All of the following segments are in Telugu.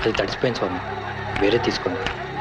అది తడిసిపోయింది స్వామి వేరే తీసుకోండి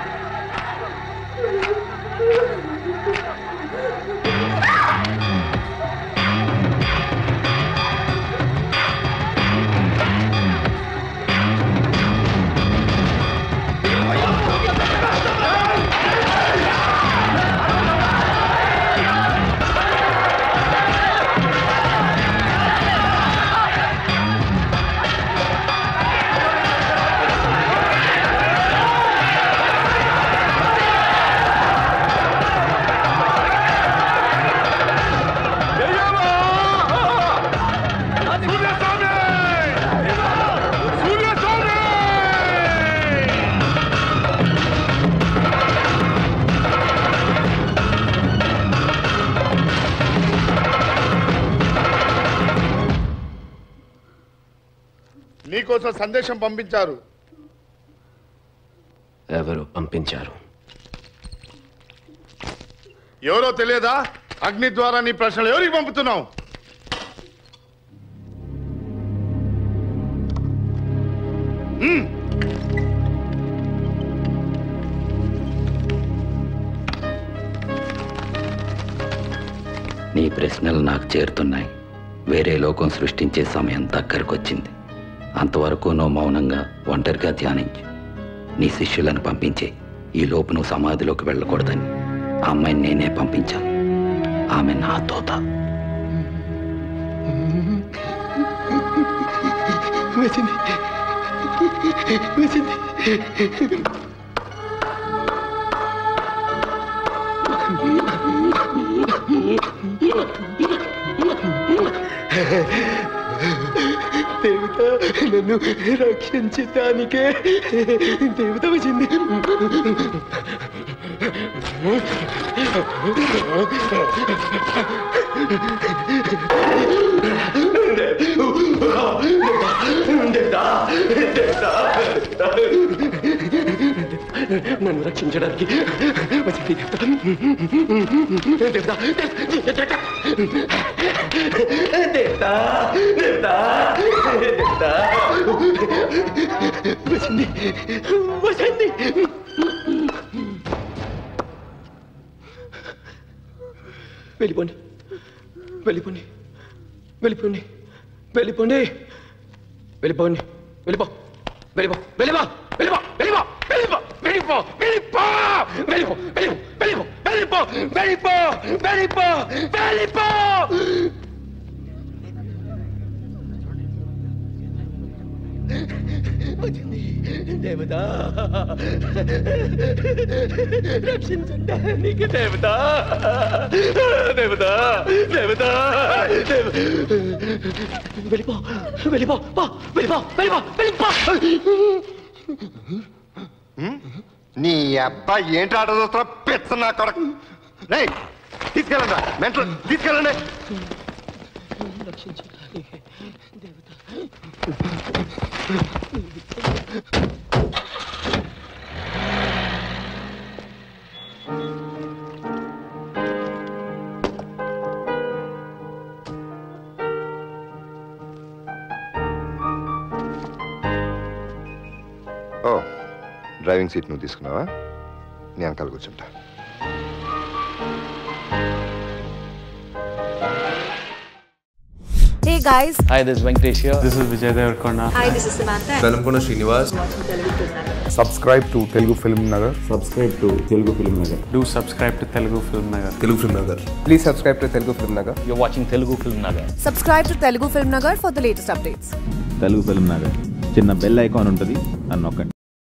నీకోసం సందేశం పంపించారు ఎవరు పంపించారు ఎవరో తెలియదా అగ్ని ద్వారా నీ ప్రశ్నలు ఎవరికి పంపుతున్నావు హ్మ్. నీ ప్రశ్నలు నాకు చేరుతున్నాయి వేరే లోకం సృష్టించే సమయం దగ్గరకొచ్చింది అంతవరకు నువ్వు మౌనంగా ఒంటరిగా ధ్యానించు నీ శిష్యులను పంపించే ఈ లోపు నువ్వు సమాధిలోకి వెళ్ళకూడదని ఆ అమ్మాయిని నేనే పంపించాను ఆమె నా తోత వచ్చింది వచ్చింది దేవత నన్ను రక్షించటానికే దేవత వచ్చింది నన్ను రక్షించడానికి వచ్చింది దేవత దేవత దేవత దేవత దేవత వచ్చింది వచ్చింది వెళ్ళిపోండి వెళ్ళిపోండి వెళ్ళిపోండి వెళ్ళిపోండి వెళ్ళిపోండి వెళ్ళిపో వెళ్ళిపో వెళ్ళిపో వెళ్ళిపో వెళ్ళిపో వెళ్ళిపో వెళ్ళిపో వెళ్ళిపో వెళ్ళిపో వెళ్ళిపో వెళ్ళిపో వెళ్ళిపో వెళ్ళిపో వెళ్ళిపో వచ్చింది దేవత రక్షించడానికి దేవత దేవత దేవత వెళ్ళిపో వెళ్ళిపో పో, వెళ్ళిపో వెళ్ళిపో వెళ్ళిపో నీ అబ్బాయి ఏంటి ఆట చూస్తున్నా పెచ్చ నా కొడక రేయ్ తీసుకెళ్ళండి మెంటల్ తీసుకెళ్ళండి రక్షించడానికి ఓ డ్రైవింగ్ సీట్ నువ్వు తీసుకున్నావా నేను వెనకాల కూర్చుంటా Hey guys, Hi, this is Venkatesh here. This is Vijay Devarkonda. hi, this is Samantha. Velankonda Srinivas subscribe to Telugu film Nagar subscribe to Telugu film Nagar Do subscribe to Telugu Film Nagar. Telugu film Nagar please subscribe to Telugu film Nagar You're watching Telugu Film Nagar. Subscribe to Telugu Film Nagar for the latest updates. Telugu film Nagar చిన్న బెల్ ఐకాన్ ఉంటుంది అని నొక్కండి